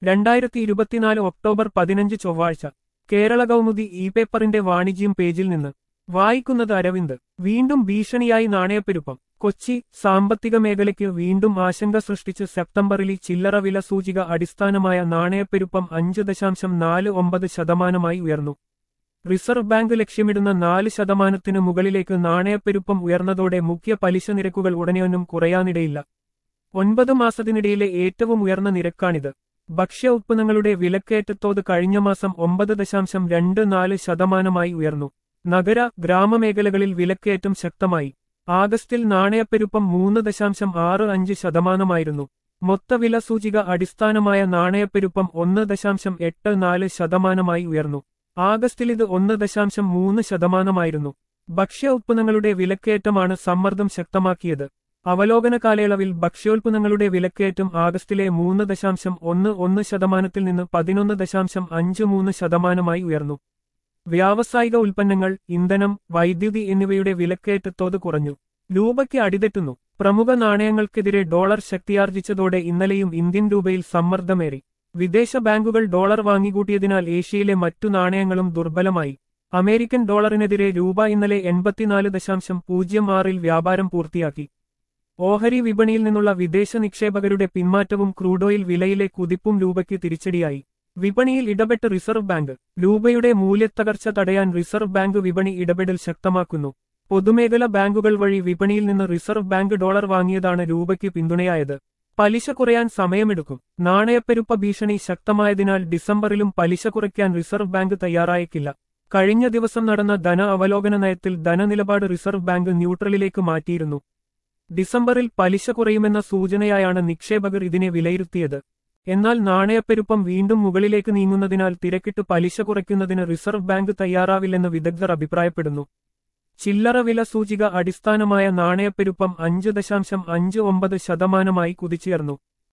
രണ്ടായിരത്തി ഇരുപത്തിനാല് ഒക്ടോബർ പതിനഞ്ച് ചൊവ്വാഴ്ച കേരള കൗമുദി ഇ പേപ്പറിന്റെ വാണിജ്യം പേജിൽ നിന്ന് വായിക്കുന്നത് അരവിന്ദ് വീണ്ടും ഭീഷണിയായി നാണയപ്പെരുപ്പം കൊച്ചി സാമ്പത്തിക മേഖലയ്ക്ക് വീണ്ടും ആശങ്ക സൃഷ്ടിച്ച് സെപ്റ്റംബറിലെ ചില്ലറ വില സൂചിക അടിസ്ഥാനമായ നാണയപ്പെരുപ്പം അഞ്ച് ദശാംശം നാല് ഒമ്പത് ശതമാനമായി ഉയർന്നു റിസർവ് ബാങ്ക് ലക്ഷ്യമിടുന്ന നാല് ശതമാനത്തിനു മുകളിലേക്ക് നാണയപ്പെരുപ്പം ഉയർന്നതോടെ മുഖ്യ പലിശ നിരക്കുകൾ ഉടനെയൊന്നും കുറയാനിടയില്ല ഒൻപത് മാസത്തിനിടയിലെ ഏറ്റവും ഉയർന്ന നിരക്കാണിത് ഭക്ഷ്യ ഉത്പന്നങ്ങളുടെ വിലക്കയറ്റത്തോത് കഴിഞ്ഞ മാസം ഒമ്പത് ദശാംശം രണ്ട് നാല് ശതമാനമായി ഉയർന്നു നഗര ഗ്രാമമേഖലകളിൽ വിലക്കയറ്റം ശക്തമായി ആഗസ്റ്റിൽ നാണയപ്പെരുപ്പം മൂന്ന് ദശാംശം ആറ് അഞ്ച് ശതമാനമായിരുന്നു മൊത്തവില സൂചിക അടിസ്ഥാനമായ നാണയപ്പെരുപ്പം ഒന്ന് ദശാംശം എട്ട് നാല് ശതമാനമായി ഉയർന്നു ആഗസ്റ്റിൽ ഇത് ഒന്ന് ദശാംശം മൂന്ന് ശതമാനമായിരുന്നു ഭക്ഷ്യ ഉത്പന്നങ്ങളുടെ വിലക്കയറ്റമാണ് സമ്മർദ്ദം ശക്തമാക്കിയത് അവലോകന കാലയളവിൽ ഭക്ഷ്യോൽപ്പന്നങ്ങളുടെ വിലക്കയറ്റം ആഗസ്റ്റിലെ മൂന്ന് ദശാംശം ഒന്ന് ഒന്ന് ശതമാനത്തിൽ നിന്ന് പതിനൊന്ന് ദശാംശം അഞ്ച് മൂന്ന് ശതമാനമായി ഉയർന്നു വ്യാവസായിക ഉൽപ്പന്നങ്ങൾ ഇന്ധനം വൈദ്യുതി എന്നിവയുടെ വിലക്കയറ്റത്തോത് കുറഞ്ഞു രൂപയ്ക്ക് അടിതെറ്റുന്നു പ്രമുഖ നാണയങ്ങൾക്കെതിരെ ഡോളർ ശക്തിയാർജിച്ചതോടെ ഇന്നലെയും ഇന്ത്യൻ രൂപയിൽ സമ്മർദ്ദമേറി വിദേശ ബാങ്കുകൾ ഡോളർ വാങ്ങിക്കൂട്ടിയതിനാൽ ഏഷ്യയിലെ മറ്റു നാണയങ്ങളും ദുർബലമായി അമേരിക്കൻ ഡോളറിനെതിരെ രൂപ ഇന്നലെ എൺപത്തിനാല് ദശാംശം പൂജ്യം ആറിൽ വ്യാപാരം പൂർത്തിയാക്കി ഓഹരി വിപണിയിൽ നിന്നുള്ള വിദേശ നിക്ഷേപകരുടെ പിന്മാറ്റവും ക്രൂഡോയിൽ വിലയിലെ കുതിപ്പും രൂപയ്ക്ക് തിരിച്ചടിയായി വിപണിയിൽ ഇടപെട്ട് റിസർവ് ബാങ്ക് രൂപയുടെ മൂല്യത്തകർച്ച തടയാൻ റിസർവ് ബാങ്ക് വിപണി ഇടപെടൽ ശക്തമാക്കുന്നു പൊതുമേഖല ബാങ്കുകൾ വഴി വിപണിയിൽ നിന്ന് റിസർവ് ബാങ്ക് ഡോളർ വാങ്ങിയതാണ് രൂപയ്ക്ക് പിന്തുണയായത് പലിശ കുറയാൻ സമയമെടുക്കും നാണയപ്പെരുപ്പ ഭീഷണി ശക്തമായതിനാൽ ഡിസംബറിലും പലിശ കുറയ്ക്കാൻ റിസർവ് ബാങ്ക് തയ്യാറായേക്കില്ല കഴിഞ്ഞ ദിവസം നടന്ന ധന അവലോകന നയത്തിൽ ധനനിലപാട് റിസർവ് ബാങ്ക് ന്യൂട്രലിലേക്ക് മാറ്റിയിരുന്നു ഡിസംബറിൽ പലിശ കുറയുമെന്ന സൂചനയായാണ് നിക്ഷേപകർ ഇതിനെ വിലയിരുത്തിയത് എന്നാൽ നാണയപ്പെരുപ്പം വീണ്ടും മുകളിലേക്ക് നീങ്ങുന്നതിനാൽ തിരക്കിട്ട് പലിശ കുറയ്ക്കുന്നതിന് റിസർവ് ബാങ്ക് തയ്യാറാവില്ലെന്ന് വിദഗ്ധർ അഭിപ്രായപ്പെടുന്നു ചില്ലറ വില സൂചിക അടിസ്ഥാനമായ നാണയപ്പെരുപ്പം അഞ്ച് ദശാംശം അഞ്ച് ഒമ്പത് ശതമാനമായി കുതിച്ചുയർന്നു